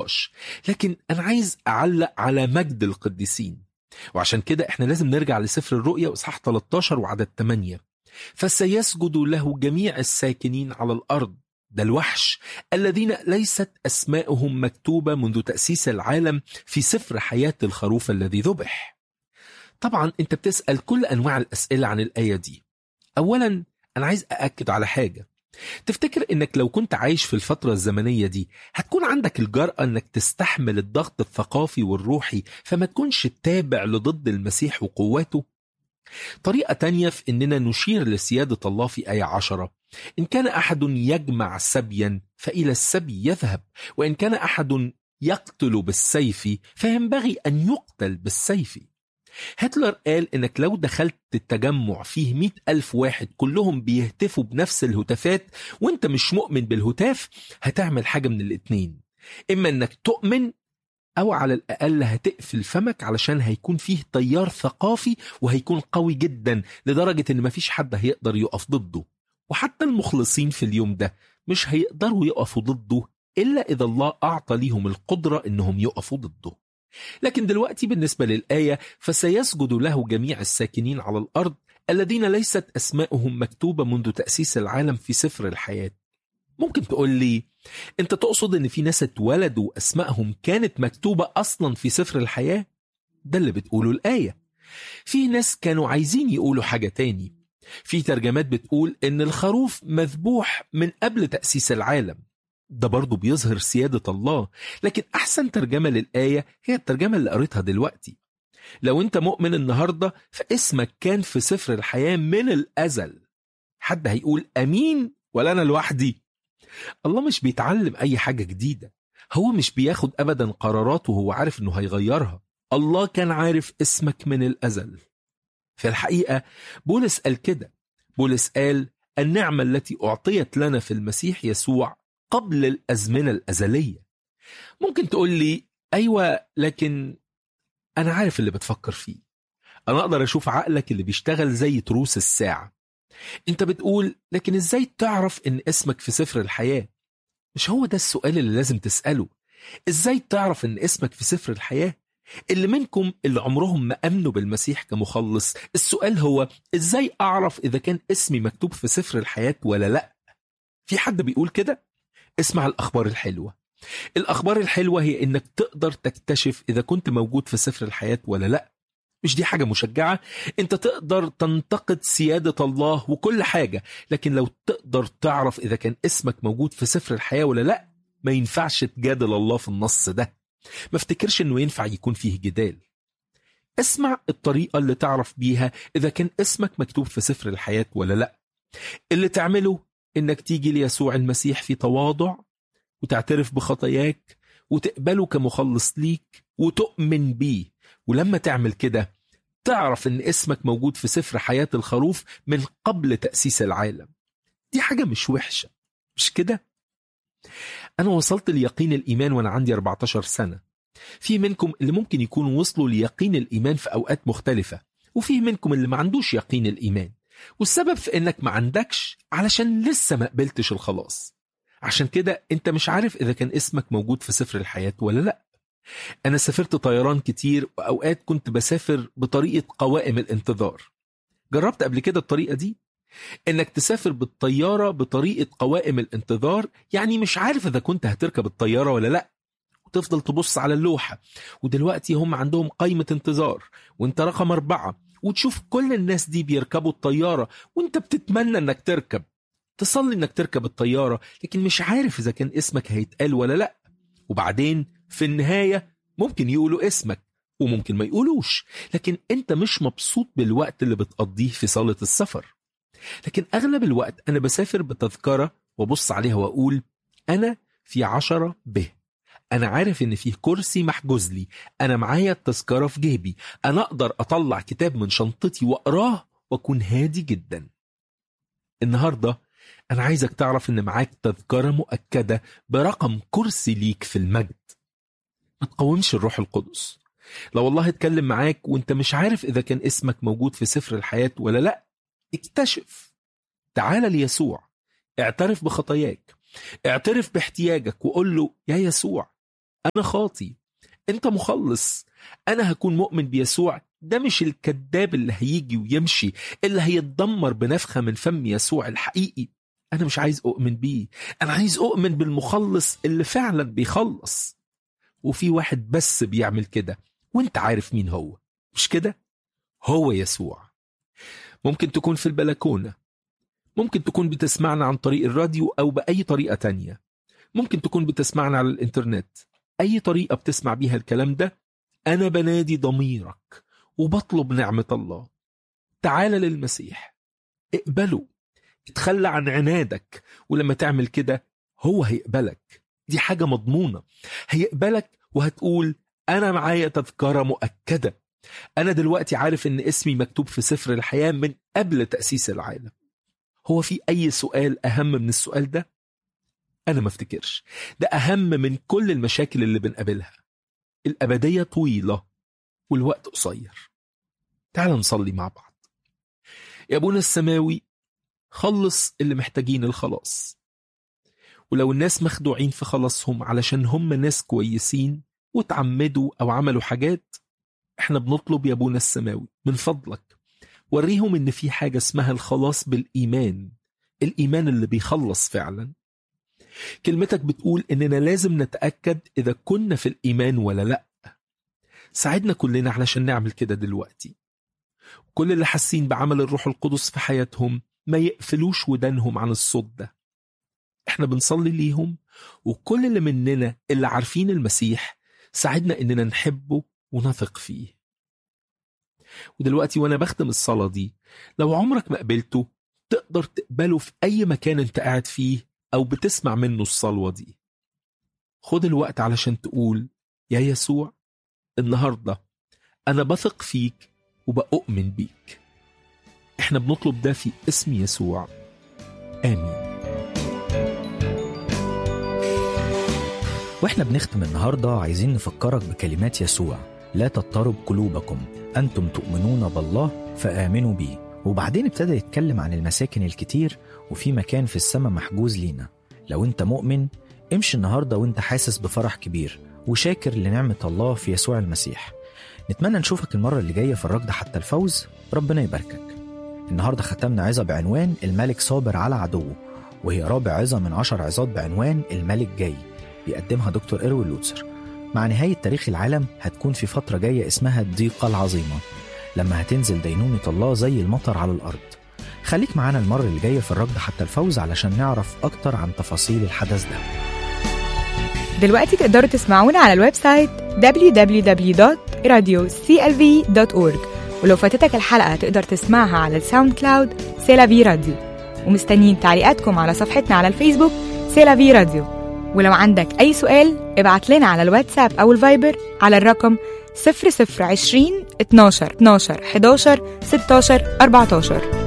النقاش لكن أنا عايز أعلق على مجد القديسين وعشان كده احنا لازم نرجع لسفر الرؤيا وإصحاح 13 وعدد 8 فسيسجد له جميع الساكنين على الأرض ده الوحش الذين ليست أسماءهم مكتوبة منذ تأسيس العالم في سفر حياة الخروف الذي ذبح طبعا انت بتسأل كل أنواع الأسئلة عن الآية دي أولا أنا عايز أأكد على حاجة تفتكر انك لو كنت عايش في الفترة الزمنية دي هتكون عندك الجرأة انك تستحمل الضغط الثقافي والروحي فما تكونش تابع لضد المسيح وقواته؟ طريقة تانية في اننا نشير لسيادة الله في آية عشرة إن كان أحد يجمع سبيا فإلى السبي يذهب وإن كان أحد يقتل بالسيف فينبغي أن يقتل بالسيف هتلر قال إنك لو دخلت التجمع فيه مئة ألف واحد كلهم بيهتفوا بنفس الهتافات وانت مش مؤمن بالهتاف هتعمل حاجة من الاتنين إما إنك تؤمن أو على الأقل هتقفل فمك علشان هيكون فيه تيار ثقافي وهيكون قوي جدا لدرجة إن مفيش حد هيقدر يقف ضده وحتى المخلصين في اليوم ده مش هيقدروا يقفوا ضده إلا إذا الله أعطى ليهم القدرة إنهم يقفوا ضده لكن دلوقتي بالنسبة للآية فسيسجد له جميع الساكنين على الأرض الذين ليست أسماؤهم مكتوبة منذ تأسيس العالم في سفر الحياة ممكن تقول لي انت تقصد ان في ناس اتولدوا اسمائهم كانت مكتوبة اصلا في سفر الحياة ده اللي بتقوله الآية في ناس كانوا عايزين يقولوا حاجة تاني في ترجمات بتقول ان الخروف مذبوح من قبل تأسيس العالم ده برضه بيظهر سيادة الله لكن أحسن ترجمة للآية هي الترجمة اللي قريتها دلوقتي لو أنت مؤمن النهاردة فاسمك كان في سفر الحياة من الأزل حد هيقول أمين ولا أنا لوحدي الله مش بيتعلم أي حاجة جديدة هو مش بياخد أبدا قرارات وهو عارف أنه هيغيرها الله كان عارف اسمك من الأزل في الحقيقة بولس قال كده بولس قال النعمة التي أعطيت لنا في المسيح يسوع قبل الأزمنة الأزلية ممكن تقول لي أيوة لكن أنا عارف اللي بتفكر فيه أنا أقدر أشوف عقلك اللي بيشتغل زي تروس الساعة أنت بتقول لكن إزاي تعرف إن اسمك في سفر الحياة مش هو ده السؤال اللي لازم تسأله إزاي تعرف إن اسمك في سفر الحياة اللي منكم اللي عمرهم ما أمنوا بالمسيح كمخلص السؤال هو إزاي أعرف إذا كان اسمي مكتوب في سفر الحياة ولا لأ في حد بيقول كده اسمع الأخبار الحلوة الأخبار الحلوة هي إنك تقدر تكتشف إذا كنت موجود في سفر الحياة ولا لأ مش دي حاجة مشجعة انت تقدر تنتقد سيادة الله وكل حاجة لكن لو تقدر تعرف إذا كان اسمك موجود في سفر الحياة ولا لأ ما ينفعش تجادل الله في النص ده ما افتكرش انه ينفع يكون فيه جدال اسمع الطريقة اللي تعرف بيها إذا كان اسمك مكتوب في سفر الحياة ولا لأ اللي تعمله إنك تيجي ليسوع المسيح في تواضع وتعترف بخطاياك وتقبله كمخلص ليك وتؤمن بيه ولما تعمل كده تعرف إن اسمك موجود في سفر حياة الخروف من قبل تأسيس العالم دي حاجة مش وحشة مش كده؟ أنا وصلت ليقين الإيمان وأنا عندي 14 سنة في منكم اللي ممكن يكونوا وصلوا ليقين الإيمان في أوقات مختلفة وفي منكم اللي ما عندوش يقين الإيمان والسبب في إنك ما عندكش علشان لسه ما قبلتش الخلاص عشان كده أنت مش عارف إذا كان اسمك موجود في سفر الحياة ولا لأ أنا سافرت طيران كتير وأوقات كنت بسافر بطريقة قوائم الانتظار جربت قبل كده الطريقة دي؟ انك تسافر بالطياره بطريقه قوائم الانتظار يعني مش عارف اذا كنت هتركب الطياره ولا لا وتفضل تبص على اللوحه ودلوقتي هم عندهم قائمه انتظار وانت رقم اربعه وتشوف كل الناس دي بيركبوا الطياره وانت بتتمنى انك تركب تصلي انك تركب الطياره لكن مش عارف اذا كان اسمك هيتقال ولا لا وبعدين في النهايه ممكن يقولوا اسمك وممكن ما يقولوش لكن انت مش مبسوط بالوقت اللي بتقضيه في صاله السفر لكن أغلب الوقت أنا بسافر بتذكرة وبص عليها وأقول أنا في عشرة ب أنا عارف إن فيه كرسي محجوز لي أنا معايا التذكرة في جيبي أنا أقدر أطلع كتاب من شنطتي وأقراه وأكون هادي جدا النهاردة أنا عايزك تعرف إن معاك تذكرة مؤكدة برقم كرسي ليك في المجد ما تقاومش الروح القدس لو الله اتكلم معاك وانت مش عارف إذا كان اسمك موجود في سفر الحياة ولا لأ اكتشف تعال ليسوع اعترف بخطاياك اعترف باحتياجك وقول له يا يسوع أنا خاطي أنت مخلص أنا هكون مؤمن بيسوع ده مش الكذاب اللي هيجي ويمشي اللي هيتدمر بنفخة من فم يسوع الحقيقي أنا مش عايز أؤمن بيه أنا عايز أؤمن بالمخلص اللي فعلا بيخلص وفي واحد بس بيعمل كده وانت عارف مين هو مش كده هو يسوع ممكن تكون في البلكونة ممكن تكون بتسمعنا عن طريق الراديو أو بأي طريقة تانية ممكن تكون بتسمعنا على الإنترنت أي طريقة بتسمع بيها الكلام ده أنا بنادي ضميرك وبطلب نعمة الله تعال للمسيح اقبله اتخلى عن عنادك ولما تعمل كده هو هيقبلك دي حاجة مضمونة هيقبلك وهتقول أنا معايا تذكرة مؤكدة أنا دلوقتي عارف إن اسمي مكتوب في سفر الحياة من قبل تأسيس العالم هو في أي سؤال أهم من السؤال ده؟ أنا ما افتكرش ده أهم من كل المشاكل اللي بنقابلها الأبدية طويلة والوقت قصير تعال نصلي مع بعض يا أبونا السماوي خلص اللي محتاجين الخلاص ولو الناس مخدوعين في خلاصهم علشان هم ناس كويسين وتعمدوا أو عملوا حاجات احنا بنطلب يا أبونا السماوي من فضلك وريهم إن في حاجة اسمها الخلاص بالإيمان الإيمان اللي بيخلص فعلا كلمتك بتقول إننا لازم نتأكد إذا كنا في الإيمان ولا لأ ساعدنا كلنا علشان نعمل كده دلوقتي كل اللي حاسين بعمل الروح القدس في حياتهم ما يقفلوش ودانهم عن الصوت ده احنا بنصلي ليهم وكل اللي مننا اللي عارفين المسيح ساعدنا اننا نحبه ونثق فيه ودلوقتي وانا بختم الصلاة دي لو عمرك ما قبلته تقدر تقبله في اي مكان انت قاعد فيه او بتسمع منه الصلوة دي خد الوقت علشان تقول يا يسوع النهاردة انا بثق فيك وبأؤمن بيك احنا بنطلب ده في اسم يسوع امين واحنا بنختم النهارده عايزين نفكرك بكلمات يسوع لا تضطرب قلوبكم انتم تؤمنون بالله فامنوا بي وبعدين ابتدى يتكلم عن المساكن الكتير وفي مكان في السماء محجوز لينا لو انت مؤمن امشي النهارده وانت حاسس بفرح كبير وشاكر لنعمه الله في يسوع المسيح نتمنى نشوفك المره اللي جايه في الركض حتى الفوز ربنا يباركك النهارده ختمنا عظه بعنوان الملك صابر على عدوه وهي رابع عظه من عشر عظات بعنوان الملك جاي بيقدمها دكتور إروين لوتسر مع نهاية تاريخ العالم هتكون في فترة جاية اسمها الضيقة العظيمة لما هتنزل دينونة الله زي المطر على الأرض خليك معانا المرة اللي جاية في الركض حتى الفوز علشان نعرف أكتر عن تفاصيل الحدث ده دلوقتي تقدروا تسمعونا على الويب سايت www.radioclv.org ولو فاتتك الحلقة تقدر تسمعها على الساوند كلاود سيلافي راديو ومستنيين تعليقاتكم على صفحتنا على الفيسبوك سيلافي راديو ولو عندك أي سؤال ابعت لنا على الواتساب أو الفايبر على الرقم 0020 12 12 11 16 14